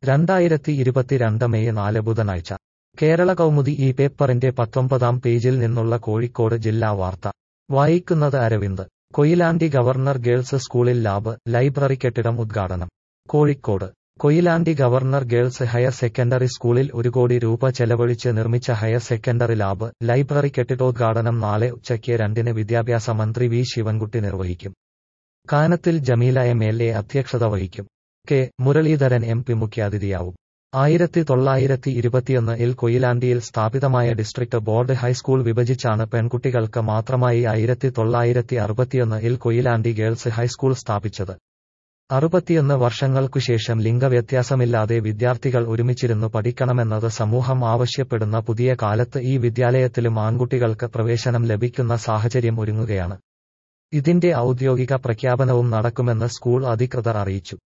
രണ്ടായിരത്തി ഇരുപത്തിരണ്ട് മെയ് നാല് ബുധനാഴ്ച കേരള കൗമുദി ഈ പേപ്പറിന്റെ പത്തൊമ്പതാം പേജിൽ നിന്നുള്ള കോഴിക്കോട് ജില്ലാ വാർത്ത വായിക്കുന്നത് അരവിന്ദ് കൊയിലാണ്ടി ഗവർണർ ഗേൾസ് സ്കൂളിൽ ലാബ് ലൈബ്രറി കെട്ടിടം ഉദ്ഘാടനം Kozhikode Koyilandy governor girls higher secondary സ്കൂളിൽ ഒരു കോടി രൂപ ചെലവഴിച്ച് നിർമ്മിച്ച ഹയർ സെക്കൻഡറി ലാബ് ലൈബ്രറി കെട്ടിടോദ്ഘാടനം നാളെ ഉച്ചയ്ക്ക് രണ്ടിന് വിദ്യാഭ്യാസ മന്ത്രി വി ശിവൻകുട്ടി നിർവഹിക്കും Kanathil Jameela M L A അധ്യക്ഷത വഹിക്കും കെ മുരളീധരൻ എം പി മുഖ്യാതിഥിയാവും ആയിരത്തി തൊള്ളായിരത്തി ഇരുപത്തിയൊന്ന് ഇൽ കൊയിലാണ്ടിയിൽ സ്ഥാപിതമായ ഡിസ്ട്രിക്ട് ബോർഡ് ഹൈസ്കൂൾ വിഭജിച്ചാണ് പെൺകുട്ടികൾക്ക് മാത്രമായി ആയിരത്തി തൊള്ളായിരത്തി അറുപത്തിയൊന്ന് ഇൽ കൊയിലാണ്ടി ഗേൾസ് ഹൈസ്കൂൾ സ്ഥാപിച്ചത് അറുപത്തിയൊന്ന് വർഷങ്ങൾക്കുശേഷം ലിംഗവ്യത്യാസമില്ലാതെ വിദ്യാർത്ഥികൾ ഒരുമിച്ചിരുന്നു പഠിക്കണമെന്നത് സമൂഹം ആവശ്യപ്പെടുന്ന പുതിയ കാലത്ത് ഈ വിദ്യാലയത്തിലും ആൺകുട്ടികൾക്ക് പ്രവേശനം ലഭിക്കുന്ന സാഹചര്യം ഒരുങ്ങുകയാണ് ഇതിന്റെ ഔദ്യോഗിക പ്രഖ്യാപനവും നടക്കുമെന്ന് സ്കൂൾ അധികൃതർ അറിയിച്ചു